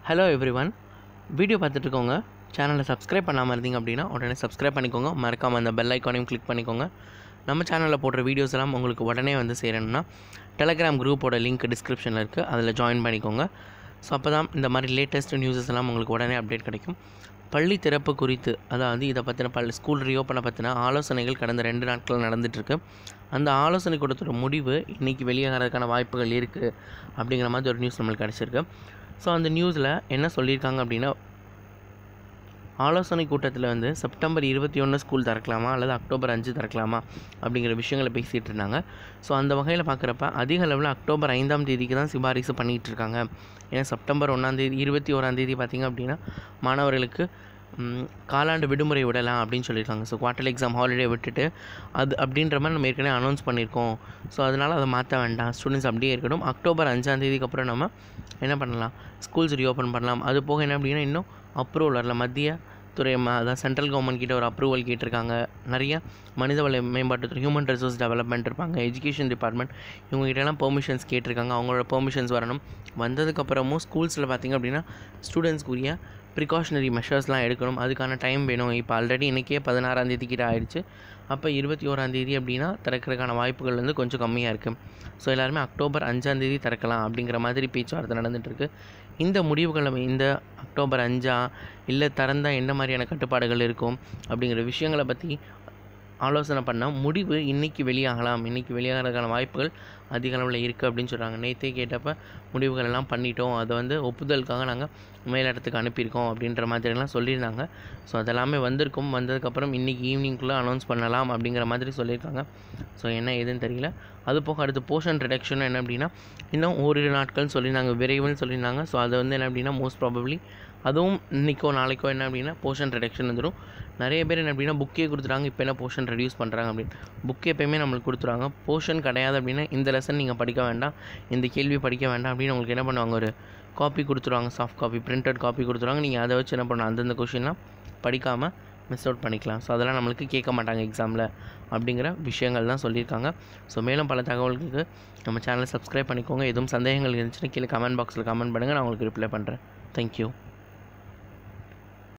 hello every one video பார்த்துட்டு இருக்கவங்க சேனலை சப்ஸ்கிரைப் பண்ணாமல் இருந்தீங்க அப்படின்னா உடனே சப்ஸ்கிரைப் பண்ணிக்கோங்க மறக்காமல் அந்த பெல் ஐக்கானையும் கிளிக் பண்ணிக்கோங்க நம்ம சேனலில் போடுற வீடியோஸ் எல்லாம் உங்களுக்கு உடனே வந்து சேரணும்னா டெலகிராம் குரூப்போட லிங்க் டிஸ்கிரிப்ஷனில் இருக்குது அதில் ஜாயின் பண்ணிக்கோங்க ஸோ அப்போ தான் இந்த மாதிரி லேட்டஸ்ட் நியூஸஸ் எல்லாம் உங்களுக்கு உடனே அப்டேட் கிடைக்கும் பள்ளி திறப்பு குறித்து அதாவது இதை பற்றின பள்ளி ஸ்கூல் ரீஓப்பனை பற்றின ஆலோசனைகள் கடந்த ரெண்டு நாட்கள் நடந்துகிட்ருக்கு அந்த ஆலோசனை கூட்டத்தோட முடிவு இன்றைக்கி வெளியாகிறதுக்கான வாய்ப்புகள் இருக்குது அப்படிங்கிற மாதிரி ஒரு நியூஸ் நம்மளுக்கு கிடச்சிருக்கு ஸோ அந்த நியூஸில் என்ன சொல்லியிருக்காங்க அப்படின்னா ஆலோசனை கூட்டத்தில் வந்து செப்டம்பர் இருபத்தி ஒன்று ஸ்கூல் திறக்கலாமா அல்லது அக்டோபர் அஞ்சு திறக்கலாமா அப்படிங்கிற விஷயங்களை பேசிகிட்டு இருந்தாங்க ஸோ அந்த வகையில் பார்க்குறப்ப அதிக அளவில் அக்டோபர் ஐந்தாம் தேதிக்கு தான் சிபாரிசு பண்ணிகிட்டு இருக்காங்க ஏன்னா செப்டம்பர் ஒன்றாந்தேதி இருபத்தி ஓராந்தேதி பார்த்திங்க அப்படின்னா மாணவர்களுக்கு ம், காலாண்டு விடுமுறை விடலாம் அப்படின்னு சொல்லியிருக்காங்க ஸோ குவார்டர் எக்ஸாம் ஹாலிடே விட்டுட்டு அது அப்படின்ற மாதிரி நம்ம ஏற்கனவே அனௌன்ஸ் பண்ணியிருக்கோம் ஸோ அதனால் அதை மாற்ற வேண்டாம் ஸ்டூடெண்ட்ஸ் அப்படியே இருக்கட்டும் அக்டோபர் அஞ்சாம் தேதிக்கு அப்புறம் நம்ம என்ன பண்ணலாம் ஸ்கூல்ஸ் ரீஓப்பன் பண்ணலாம் அது போக என்ன அப்படின்னா இன்னும் அப்ரூவல் வரல மத்திய துறை ம- அதான் சென்ட்ரல் கவர்மெண்ட் கிட்ட ஒரு அப்ரூவல் கேட்டிருக்காங்க நிறைய மனிதவள மேம்பாட்டுத்துறை ஹியூமன் ரிசோர்ஸ் டெவலப்மெண்ட் இருப்பாங்க எஜுகேஷன் டிபார்ட்மெண்ட் இவங்ககிட்டலாம் பெர்மிஷன்ஸ் கேட்டிருக்காங்க அவங்களோட பெர்மிஷன்ஸ் வரணும் வந்ததுக்கப்புறமும் ஸ்கூல்ஸில் பார்த்திங்க அப்படின்னா ஸ்டூடெண்ட்ஸ்க்குரிய ப்ரிகாஷனரி மெஷர்ஸ்லாம் எடுக்கணும் அதுக்கான டைம் வேணும் இப்போ ஆல்ரெடி இன்றைக்கே பதினாறாம் தேதி கிட்ட ஆயிடுச்சு அப்போ இருபத்தி ஓராந்தேதி அப்படின்னா திறக்கிறதுக்கான வாய்ப்புகள் வந்து கொஞ்சம் கம்மியாக இருக்குது ஸோ எல்லாருமே அக்டோபர் அஞ்சாந்தேதி திறக்கலாம் அப்படிங்கிற மாதிரி பேச்சுவார்த்தை நடந்துகிட்ருக்கு இந்த முடிவுகளை இந்த அக்டோபர் அஞ்சா இல்லை திறந்தா என்ன மாதிரியான கட்டுப்பாடுகள் இருக்கும் அப்படிங்கிற விஷயங்களை பற்றி ஆலோசனை பண்ணால் முடிவு இன்றைக்கி வெளியாகலாம் இன்றைக்கி வெளியாகிறதுக்கான வாய்ப்புகள் அதிக அளவில் இருக்குது அப்படின்னு சொல்கிறாங்க நேற்றே கேட்டப்ப முடிவுகள் எல்லாம் பண்ணிட்டோம் அதை வந்து ஒப்புதலுக்காக நாங்கள் மேலிடத்துக்கு அனுப்பியிருக்கோம் அப்படின்ற மாதிரிலாம் சொல்லியிருந்தாங்க ஸோ அதெல்லாமே வந்திருக்கும் வந்ததுக்கப்புறம் இன்றைக்கி ஈவினிங்குள்ளே அனௌன்ஸ் பண்ணலாம் அப்படிங்கிற மாதிரி சொல்லியிருக்காங்க ஸோ என்ன ஏதுன்னு தெரியல அது போக அடுத்து போர்ஷன் ரிடக்ஷன் என்ன அப்படின்னா இன்னும் ஓரிரு நாட்கள்னு சொல்லியிருந்தாங்க விரைவுன்னு சொல்லியிருந்தாங்க ஸோ அது வந்து என்ன அப்படின்னா மோஸ்ட் ப்ராபப்ளி அதுவும் இன்றைக்கோ நாளைக்கோ என்ன அப்படின்னா போர்ஷன் ரிடக்ஷன் வந்துடும் நிறைய பேர் என்ன அப்படின்னா புக்கே கொடுத்துறாங்க இப்போ என்ன போர்ஷன் ரெடியூஸ் பண்ணுறாங்க அப்படின்னு புக் எப்பயுமே நம்மளுக்கு கொடுத்துருவாங்க போர்ஷன் கிடையாது அப்படின்னா இந்த லெசன் நீங்கள் படிக்க வேண்டாம் இந்த கேள்வி படிக்க வேண்டாம் அப்படின்னு உங்களுக்கு என்ன பண்ணுவாங்க ஒரு காப்பி கொடுத்துருவாங்க சாஃப்ட் காப்பி பிரிண்டட் காப்பி கொடுத்துருவாங்க நீங்கள் அதை வச்சு என்ன பண்ணணும் அந்தந்த கொஷின்லாம் படிக்காமல் மிஸ் அவுட் பண்ணிக்கலாம் ஸோ அதெல்லாம் நம்மளுக்கு கேட்க மாட்டாங்க எக்ஸாமில் அப்படிங்கிற விஷயங்கள் தான் சொல்லியிருக்காங்க ஸோ மேலும் பல தகவல்களுக்கு நம்ம சேனலை சப்ஸ்கிரைப் பண்ணிக்கோங்க எதுவும் சந்தேகங்கள் இருந்துச்சுன்னா கீழே கமெண்ட் பாக்ஸில் கமெண்ட் பண்ணுங்கள் நான் உங்களுக்கு ரிப்ளை பண்ணுறேன் தேங்க்யூ